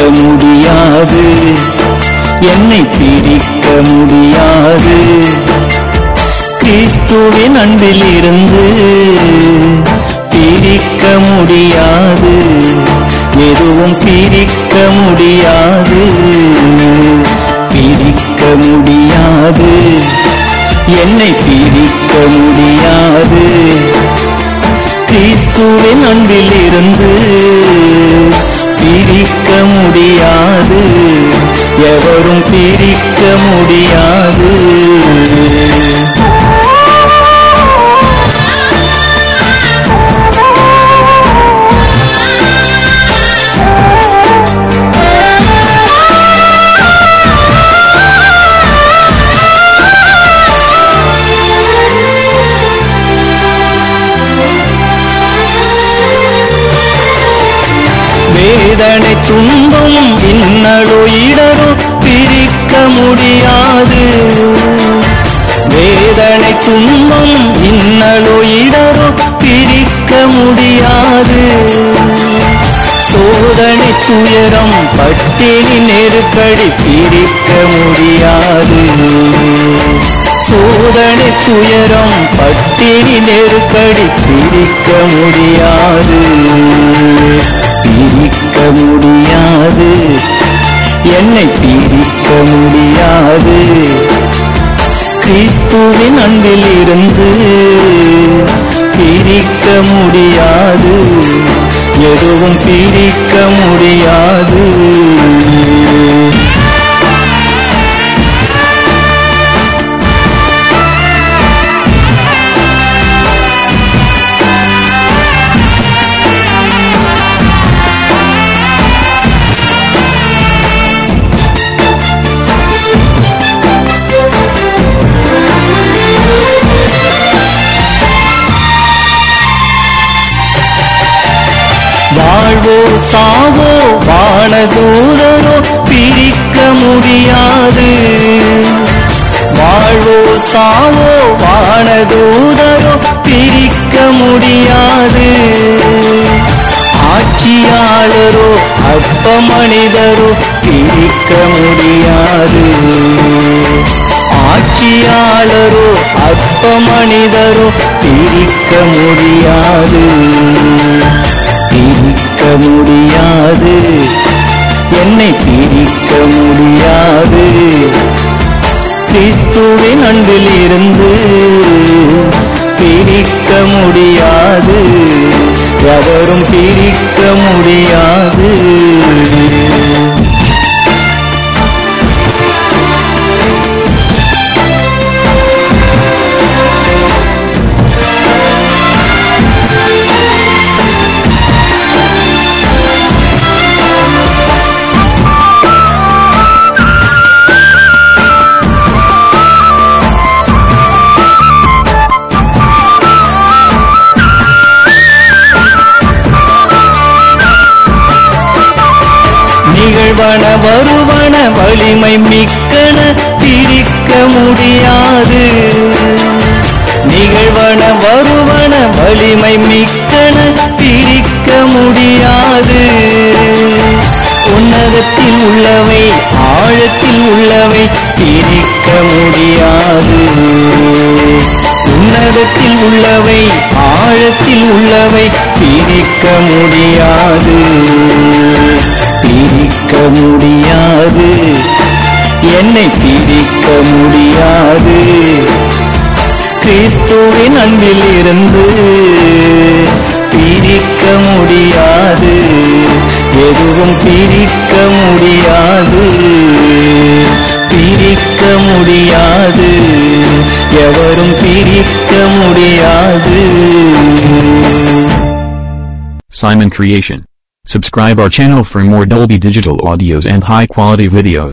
முடியாது என்னை பிரிக்க முடியாது கிறிஸ்துவின் அன்பில் இருந்து பிரிக்க முடியாது எதுவும் பிரிக்க முடியாது பிரிக்க முடியாது என்னை பிரிக்க முடியாது கிறிஸ்துவின் அன்பில் இருந்து பிரிக்க முடியாது எவரும் பிரிக்க முடியாது வேதனை துன்பம் இன்னலோ இடரோ பிரிக்க முடியாது வேதனை துன்பம் இன்னலோ இடரோ பிரிக்க முடியாது சோதனை துயரம் பட்டினி நெருக்கடி பிரிக்க முடியாது சோதனை துயரம் பட்டினி நெருக்கடி பிரிக்க முடியாது பிரிக்க முடியாது என்னை பிரிக்க முடியாது கிறிஸ்துவின் அன்பில் இருந்து பிரிக்க முடியாது எதுவும் பிரிக்க முடியாது வாழ்வோ சாவோ வானதூதரோ பிரிக்க முடியாது வாழ்வோ சாவோ வானதூதரோ பிரிக்க முடியாது ஆட்சியாளரோ அப்ப மனிதரோ பிரிக்க முடியாது ஆட்சியாளரோ அப்ப மனிதரோ பிரிக்க முடியாது பிரிக்க முடியாது என்னை பிரிக்க முடியாது கிறிஸ்துவின் அன்பில் இருந்து பிரிக்க முடியாது எவரும் பிரிக்க முடியாது நிகழ்வன வருவன வலிமை மிக்கன பிரிக்க முடியாது நிகழ்வன வருவன வலிமை மிக்கன பிரிக்க முடியாது உன்னதத்தில் உள்ளவை ஆழத்தில் உள்ளவை பிரிக்க முடியாது உன்னதத்தில் உள்ளவை ஆழத்தில் உள்ளவை பிரிக்க முடியாது பிரிக்க முடியாது என்னை பிரிக்க முடியாது கிறிஸ்துவின் அன்பில் இருந்து பிரிக்க முடியாது எதுவும் பிரிக்க முடியாது பிரிக்க முடியாது எவரும் பிரிக்க முடியாது Simon Creation. Subscribe our channel for more Dolby Digital audios and high quality videos.